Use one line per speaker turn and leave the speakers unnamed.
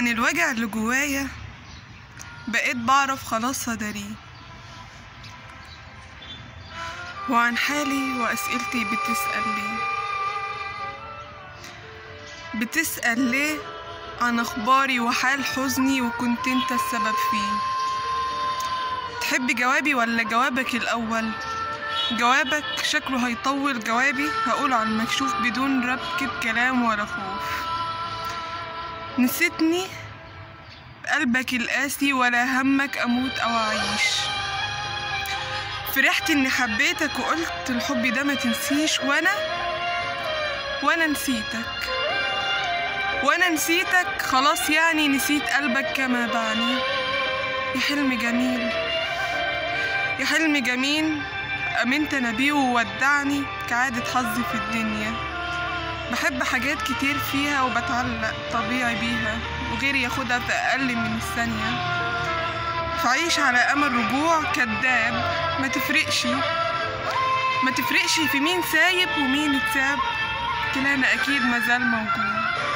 عن الوجع اللي جوايا بقيت بعرف خلاص اداريه وعن حالي واسئلتي بتسأل ليه بتسأل ليه عن اخباري وحال حزني وكنت انت السبب فيه تحب جوابي ولا جوابك الاول جوابك شكله هيطول جوابي هقول على المكشوف بدون ربكة كلام ولا خوف نسيتني قلبك القاسي ولا همك اموت او اعيش فرحت اني حبيتك وقلت الحب ده ما تنسيش وانا وانا نسيتك وانا نسيتك خلاص يعني نسيت قلبك كما بعني يا حلم جميل يا حلم جميل امنت انا بيه وودعني كعادة حظي في الدنيا بحب حاجات كتير فيها وبتعلق طبيعي بيها وغيري ياخدها في اقل من الثانية فعيش على امل رجوع كداب ما تفرقش ما تفرقش في مين سايب ومين اتساب كلانا اكيد مازال موجود